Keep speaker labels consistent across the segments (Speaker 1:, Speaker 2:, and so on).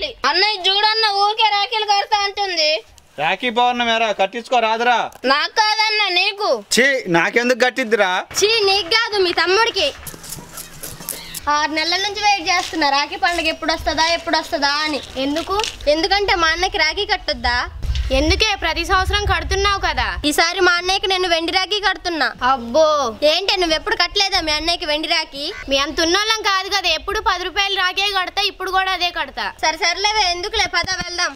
Speaker 1: కట్టాలి అన్నయ్య చూడన్న ఊరికే రాఖీలు కడతా అంటుంది
Speaker 2: రాఖీ పౌర్ణమి ఎరా కట్టించుకో రాదురా
Speaker 1: నాకు కాదన్న నీకు
Speaker 2: చీ నాకెందుకు కట్టిద్దిరా
Speaker 1: చీ నీకు కాదు మీ తమ్ముడికి ఆరు నెలల నుంచి వెయిట్ చేస్తున్నా రాఖీ పండుగ ఎప్పుడు వస్తుందా ఎప్పుడు వస్తుందా అని ఎందుకు ఎందుకంటే మా అన్నకి రాఖీ కట్టొద్దా ఎందుకే ప్రతి సంవత్సరం కడుతున్నావు కదా ఈసారి మా అన్నయ్యకి నేను వెండి రాఖీ కడుతున్నా అబ్బో ఏంటి నువ్వు ఎప్పుడు కట్టలేదా మీ అన్నయ్యకి వెండి రాఖీ మీ అంత ఉన్నోళ్ళం కాదు కదా ఎప్పుడు పది రూపాయలు రాఖీ కడతా ఇప్పుడు కూడా అదే కడతా సరే సర్లేవే ఎందుకులే పద వెళ్దాం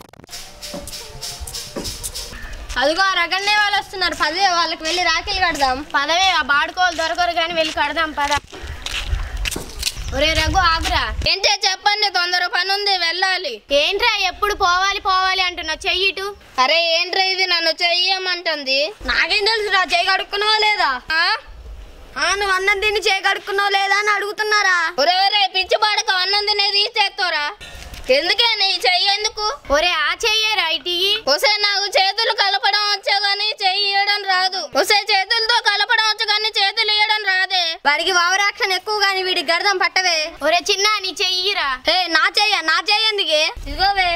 Speaker 1: అదిగో ఆ రగన్నే వాళ్ళు వస్తున్నారు పదవే వాళ్ళకి వెళ్ళి రాఖీలు కడదాం పదవే ఆ బాడుకోలు దొరకరు కానీ వెళ్ళి కడదాం పద ఒరే రఘు ఆగురా ఏంటో చెప్పండి తొందర పని ఉంది వెళ్ళాలి ఏంట్రా ఎప్పుడు పోవాలి పోవాలి అంటున్నా చెయ్యిటు అరే ఏంట్రా ఇది నన్ను చెయ్యమంటుంది నాకేం తెలుసురా చేయి కడుక్కున్నావా లేదా నువ్వు అన్నం తిని చేయి కడుక్కున్నావు లేదా అని అడుగుతున్నారా ఒరే ఒరే పిచ్చి పాడక అన్నం తినేది చేస్తారా ఎందుకే నీ చెయ్యి ఎందుకు ఒరే ఆ చెయ్యేరా ఇటీ ఒసే నాకు చేతులు కలపడం వచ్చా గానీ చెయ్యి ఇవ్వడం రాదు ఒసే చేతులతో కలపడం వచ్చు కానీ చేతులు ఇవ్వడం రాదే వాడికి వావరాక్షన్ ఎక్కువ గాని వీడికి గడదాం పట్టవే ఒరే చిన్న నీ చెయ్యిరా హే నా చెయ్య నా చెయ్యి ఎందుకే ఇదిగోవే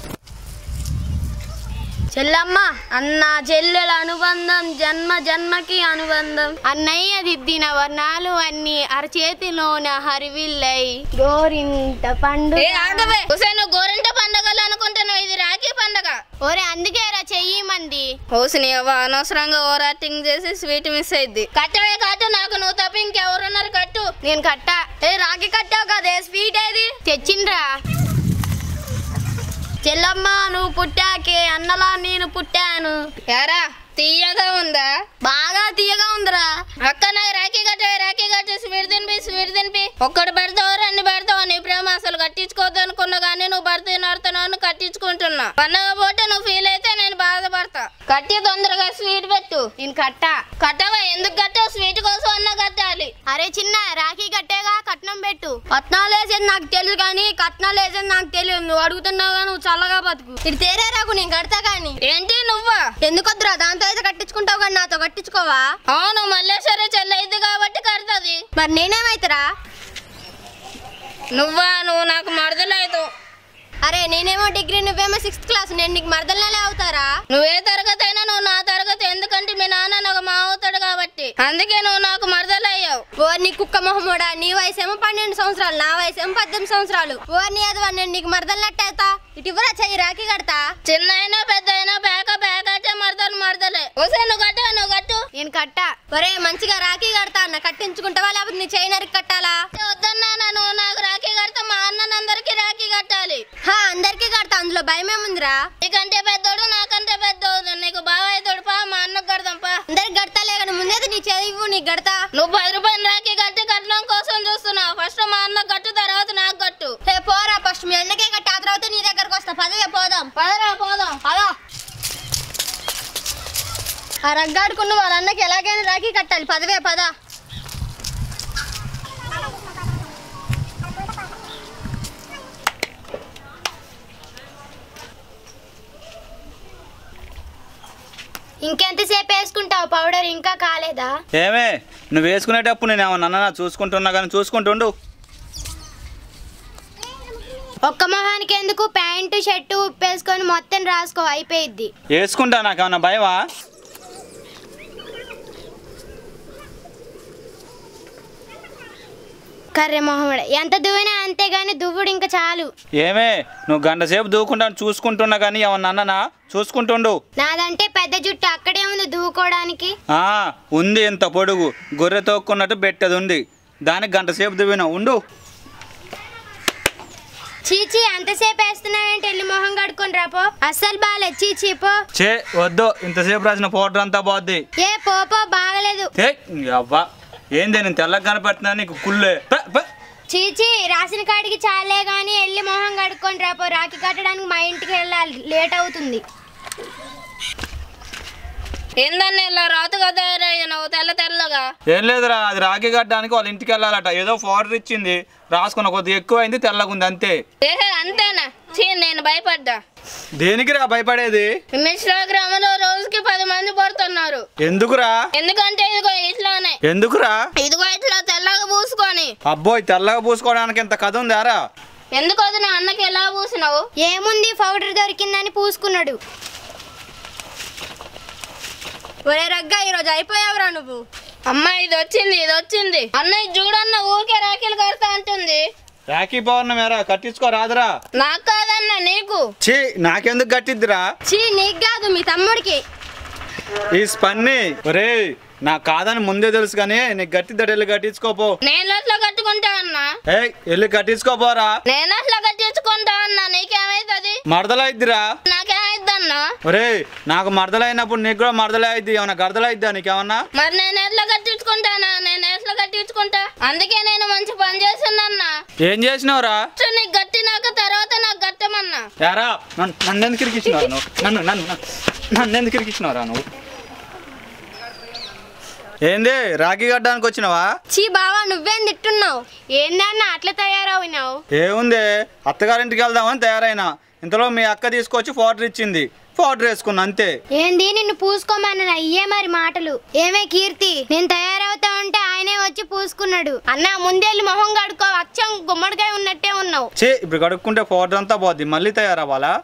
Speaker 1: చెల్లమ్మ అన్న చెల్లెల అనుబంధం జన్మ జన్మకి అనుబంధం అన్నయ్య దిద్దిన వర్ణాలు అన్ని అరచేతిలోన హరివిల్లై గోరింట పండు నువ్వు గోరింట పండగలు అనుకుంటున్నావు ఇది రాఖీ పండగ ఓరే అందుకే రా చెయ్యి మంది హోసిని అనవసరంగా ఓవర్ యాక్టింగ్ చేసి స్వీట్ మిస్ అయింది కట్టవే కట్టు నాకు నువ్వు తప్ప ఇంకెవరున్నారు కట్టు నేను కట్టా ఏ రాఖీ కట్టావు కదే స్వీట్ ఏది తెచ్చిండ్రా చెల్లమ్మ నువ్వు పుట్టాకే అన్నలా నేను పుట్టాను ఎరా తీయగా ఉందా బాగా తీయగా ఉందిరా అక్క నాకు రాఖీ కట్టే రాఖీ కట్టే స్వీట్ తినిపి స్వీట్ తినిపి ఒక్కడు పెడతావు రెండు పెడతావు నీ ప్రేమ అసలు కట్టించుకోవద్దు అనుకున్నా కానీ నువ్వు భర్త నడుతున్నావు కట్టించుకుంటున్నా పండగ పోతే నువ్వు ఫీల్ అయితే నేను బాధపడతా కట్టి తొందరగా స్వీట్ పెట్టు నేను కట్టా కట్టవా ఎందుకు కట్టావు స్వీట్ కోసం అన్న కట్టాలి అరే చిన్న రాఖీ కట్టేగా కట్నం పెట్టు కట్నాలు వేసేది నాకు తెలుసు కానీ కట్నాలు వేసేది నాకు తెలియదు నువ్వు అడుగుతున్నావు కానీ నువ్వు చల్లగా బతుకు ఇది తేరే రాకు నేను కడతా కానీ ఏంటి నువ్వా ఎందుకు వద్దురా దాంతో అయితే కట్టించుకుంటావు కానీ నాతో కట్టించుకోవా అవును మల్లేశ్వర చెల్లైదు కాబట్టి కడతది మరి నేనేమైతరా నువ్వా నువ్వు నాకు మరదలేదు అరే నేనేమో డిగ్రీ నువ్వేమో సిక్స్త్ క్లాస్ నేను నీకు మరదలనే అవుతారా నువ్వే తరగతి అయినా నువ్వు నా తరగతి ఎందుకంటే మీ నాన్న నాకు మా అవుతాడు కాబట్టి అందుకే నువ్వు నాకు మరదలయ్యావు ఓ నీ కుక్క మొహమ్మోడా నీ వయసేమో పన్నెండు సంవత్సరాలు నా వయసేమో పద్దెనిమిది సంవత్సరాలు ఓ నీ అదవా నేను నీకు మరదలనట్టేతా ఇటు ఇవ్వరా చెయ్యి రాఖీ కడతా చిన్న అయినా పెద్ద అయినా పేక పేక అంటే మరదలు మరదలే ఓసే నువ్వు కట్టు నువ్వు కట్టు నేను కట్టా ఒరే మంచిగా రాఖీ కడతా అన్న కట్టించుకుంటావా లేకపోతే నీ చెయ్యి నరికి కట్టాలా వద్దన్నా నువ్వు నాకు రాఖీ కడితే మా అన్ననందరికి రాఖీ కట్టాలి హా అందరికి కడతా అందులో భయం ఏముందిరా నీకంటే పెద్దోడు నాకంటే పెద్దోడు నీకు బాగా అవుతాడు పా మా అన్నకు కడదాం పా అందరికి కడతాలే కానీ ముందేది నీ చెయ్యి నీకు కడతా నువ్వు పది రూపాయలు రాఖీ కట్టి కట్టడం కోసం చూస్తున్నావు ఫస్ట్ మా అన్న కట్టు తర్వాత నాకు కట్టు హే పోరా ఫస్ట్ మీ అన్నకే కట్టి ఆ తర్వాత నీ దగ్గరకు వస్తా పదవే పోదాం పదరా పోదాం పదా ఆ రగ్గాడుకున్న వాళ్ళ అన్నకి ఎలాగైనా రాఖీ కట్టాలి పదవే పదా ఇంకెంతసేపు వేసుకుంటావు పౌడర్ ఇంకా కాలేదా
Speaker 2: ఏమే నువ్వు వేసుకునేటప్పుడు నేను ఏమన్నా చూసుకుంటున్నా కానీ చూసుకుంటుండు
Speaker 1: ఒక్క మొహానికి ఎందుకు ప్యాంటు షర్టు ఉప్పేసుకొని మొత్తం రాసుకో అయిపోయిద్ది
Speaker 2: వేసుకుంటా నాకు ఏమన్నా భయమా
Speaker 1: కర్రె మొహమ్మడ ఎంత దువ్వినా అంతే గాని దువ్వుడు ఇంకా చాలు
Speaker 2: ఏమే నువ్వు గంట సేపు దూకుంటాను చూసుకుంటున్నా కానీ ఏమన్నా అన్ననా చూసుకుంటుండు
Speaker 1: నాదంటే పెద్ద జుట్టు అక్కడే ఉంది దువ్వుకోవడానికి
Speaker 2: ఆ, ఉంది ఇంత పొడుగు గొర్రె తోక్కున్నట్టు పెట్టేది ఉంది దానికి గంట సేపు దువ్విన ఉండు
Speaker 1: చీచి అంతసేపు వేస్తున్నావేంటి వెళ్ళి మొహం కడుకొని రాపో అస్సలు బాగాలేదు చీచీ పో
Speaker 2: చే వద్దు ఇంతసేపు రాసిన పౌడర్ అంతా పోద్ది
Speaker 1: ఏ పోపో బాగలేదు
Speaker 2: ఏ అవ్వా ఏంది నేను తెల్లగా కనపడుతున్నా నీకు కుళ్ళే ప, ప.
Speaker 1: చీచి రాసిన కాడికి చాలే గాని వెళ్ళి మొహం కడుక్కొని రాపో రాఖీ కట్టడానికి మా ఇంటికి వెళ్ళాలి లేట్ అవుతుంది ఏందన్న ఇలా రాతుగా తయారయ్యావు తెల్ల తెల్లగా
Speaker 2: ఏం లేదురా అది రాఖీ కట్టడానికి వాళ్ళ ఇంటికి వెళ్ళాలట ఏదో పౌడర్ ఇచ్చింది రాసుకున్న కొద్దిగా ఎక్కువ అయింది తెల్లగా ఉంది అంతే
Speaker 1: ఏహే అంతేనా చీ నేను భయపడ్డా
Speaker 2: దేనికి రా భయపడేది
Speaker 1: ఇన్స్టాగ్రామ్ లో రోజుకి పది మంది పడుతున్నారు
Speaker 2: ఎందుకురా
Speaker 1: ఎందుకంటే ఇదిగో ఇట్లానే
Speaker 2: ఎందుకురా
Speaker 1: ఇదిగో ఇట్లా తెల్లగా పూసుకొని
Speaker 2: అబ్బోయ్ తెల్లగా పూసుకోవడానికి ఇంత కథ ఉందారా
Speaker 1: ఎందుకు వదిన అన్నకి ఎలా పూసినావు
Speaker 3: ఏముంది పౌడర్ దొరికిందని పూసుకున్నాడు
Speaker 1: ఒరే రగ్గా ఈరోజు అయిపోయావురా నువ్వు అమ్మ ఇది వచ్చింది ఇది వచ్చింది అన్నయ్య చూడన్న ఊరికే రాఖీలు కడతా అంటుంది
Speaker 2: రాఖీ పౌర్ణమి ఎరా కట్టించుకో రాదురా
Speaker 1: నాకు కాదన్న నీకు
Speaker 2: చీ నాకెందుకు కట్టిద్దిరా
Speaker 1: చీ నీకు కాదు మీ తమ్ముడికి
Speaker 2: ఈ స్పన్ని ఒరే నాకు కాదని ముందే తెలుసు కానీ నీకు గట్టిద్దట వెళ్ళి కట్టించుకోపో
Speaker 1: నేను అట్లా కట్టుకుంటా అన్నా
Speaker 2: ఏ వెళ్ళి కట్టించుకోపోరా
Speaker 1: నేను అట్లా కట్టించుకుంటా అన్నా నీకేమైతుంది
Speaker 2: మరదలైద్దిరా
Speaker 1: నాకేమైద్ది అన్నా
Speaker 2: ఒరే నాకు మరదలైనప్పుడు నీకు కూడా మరదలే అయిద్ది ఏమన్నా గరదలైద్దా నీకేమన్నా
Speaker 1: మరి నేను ఎట్లా కట్టించుకుంటానా నేను ఎట్లా కట్టించుకుంటా అందుకే నేను మంచి పని చేసిందన్నా
Speaker 2: ఏం చేసినావురా
Speaker 1: సో నీకు గట్టినాక తర్వాత నాకు గట్టమన్నా
Speaker 2: యారా నన్ను నన్ను ఎందుకు ఇరికిచ్చినావు నువ్వు నన్ను నన్ను నన్ను- నన్ను ఎందుకు ఇరికిచ్చినావురా నువ్వు ఏంది రాఖీ కట్టడానికి వచ్చినావా
Speaker 1: చీ బావా నువ్వేం తిట్టున్నావు
Speaker 3: ఏందన్న అట్లా తయారవునావు
Speaker 2: ఏముంది అత్తగారింటికి వెళ్దామని తయారైనా ఇంతలో మీ అక్క తీసుకొచ్చి ఫోటో ఇచ్చింది ఫోటో వేసుకున్నా అంతే
Speaker 3: ఏంది నిన్ను పూసుకోమన్న అయ్యే మరి మాటలు ఏమే కీర్తి నేను తయారవుతా ఉంటే ఆయనే వచ్చి పూసుకున్నాడు అన్న ముందెళ్ళి మొహం కడుకో అచ్చం గుమ్మడికాయ ఉన్నట్టే ఉన్నావు
Speaker 2: చే ఇప్పుడు కడుక్కుంటే ఫోటో అంతా పోద్ది మళ్ళీ తయారవ్వాలా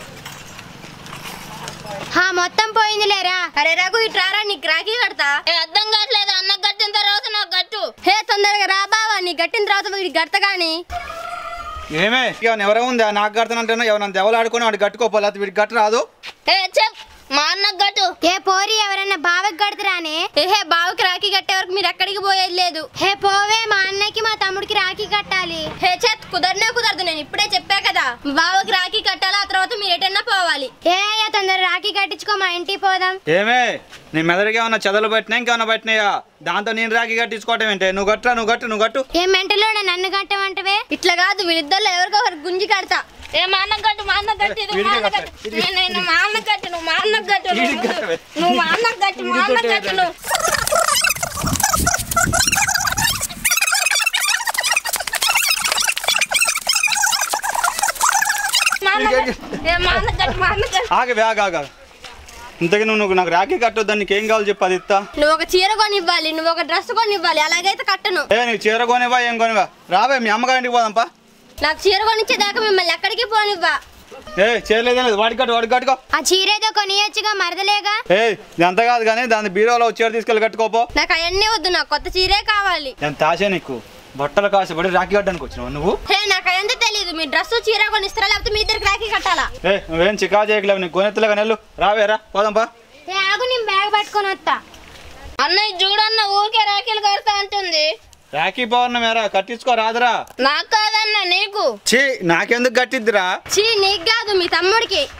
Speaker 3: హా మొత్తం పోయింది లేరా
Speaker 1: అరే రఘు ఇట్రారా నీకు రాఖీ కడతా ఏ అర్థం కావట్లేదు అన్న కట్టిన తర్వాత నాకు గట్టు హే తొందరగా రా బావా నీ కట్టిన తర్వాత వీడికి గడత గాని
Speaker 2: ఏమే ఏమైనా ఎవరో ఉందా నాకు కడతానంటేనో ఎవరైనా దెవలు ఆడుకొని వాడు కట్టుకోపోలే అది వీడికి గట్టు రాదు
Speaker 1: ఏ చెప్ మా అన్నకు గట్టు
Speaker 3: ఏ పోరి ఎవరన్నా బావకి కడతారానే
Speaker 1: ఏహే బావకి రాఖీ కట్టే వరకు మీరు ఎక్కడికి పోయేది లేదు
Speaker 3: హే పోవే మా అన్నకి మా తమ్ముడికి రాఖీ కట్టాలి
Speaker 1: హే చెత్ కుదరనే కుదరదు నేను ఇప్పుడే చెప్పా కదా బావకి రాఖీ కట్టాలి ఆ తర్వాత మీరు ఎటన్నా పోవాలి
Speaker 3: ఏ అయ్యా తొందర రాఖీ కట్టించుకో మా ఇంటికి పోదాం
Speaker 2: ఏమే నీ మెదడుకి ఏమన్నా చెదలు పెట్టినా ఇంకేమన్నా పెట్టినాయా దాంతో నేను రాఖీ కట్టించుకోవటం ఏంటి నువ్వు గట్టురా నువ్వు గట్టు నువ్వు గట్టు
Speaker 3: ఏ మెంటలోడ నన్ను కట్టమంటవే
Speaker 1: ఇట్లా కాదు వీళ్ళిద్దరిలో ఎవరికో ఒకరు గుంజి కడతా ఏ మా అన్న కట్టు మా అన్న కట్టు ఇది మా అన్న కట్టు నేను- నేను మా అన్న కట్టు నువ్వు మా అన్న కట్టు నువ్వు
Speaker 2: వీడికి కట్టవే.
Speaker 1: నువ్వు మా అన్న కట్టు మా అన్న కట్టు నువ్వు మా అన్న కట్టు. ఏ మా అన్న కట్టు మా అన్న కట్టు
Speaker 2: ఆగవే ఆగ ఆగ ఇంతకీ నువ్వు నువ్వు నాకు రాఖీ కట్టొద్దని నీకు ఏం కావాలి చెప్పు అది ఇస్తా
Speaker 1: నువ్వు ఒక చీర కొనివ్వాలి నువ్వు ఒక డ్రెస్ కొనివ్వాలి అలాగైతే కట్టను
Speaker 2: ఏ నీకు చీర కొనివా ఏం కొనివా రావే మీ అమ్మగారింటికి పోదాంపా
Speaker 1: నాకు చీర కొనిచ్చేదాకా మిమ్మల్ని ఎక్కడికి పోనివ్వా
Speaker 2: ఏ చీరలేదేం లేదు వాడి కట్టు వాడి కట్టుకో
Speaker 3: ఆ చీరేదో కొనియొచ్చుగా మరదలేగా
Speaker 2: ఏ ఇది అంత కాదు కానీ దాని బీరోలో చీర తీసుకెళ్ళి కట్టుకోపో
Speaker 1: నాకు అవన్నీ వద్దు నాకు కొత్త చీరే కావాలి
Speaker 2: ఎంత ఆశ నీకు బట్టలు కాసేపడి రాఖీ కట్టడానికి వచ్చినావు నువ్వు
Speaker 1: హే నాకు అయంత తెలియదు మీ డ్రెస్ చీర కొనిస్తారా లేకపోతే మీ ఇద్దరికి రాఖీ కట్టాలా
Speaker 2: ఏ నువ్వేం చికా చేయట్లేవు నీకు కొనెత్తలేగా నెల్లు రావే రా పోదాంపా
Speaker 3: ఏ ఆగు నేను బ్యాగ్ పట్టుకొని వస్తా
Speaker 1: అన్నయ్య చూడన్న ఊరికే రాఖీలు కడతా అంటుంది
Speaker 2: రాఖీ పౌర్ణమి ఎరా కట్టించుకో రాదురా
Speaker 1: నాకు కాదన్న నీకు
Speaker 2: చీ నాకెందుకు కట్టిద్దిరా
Speaker 1: చీ నీకు కాదు మీ తమ్ముడికి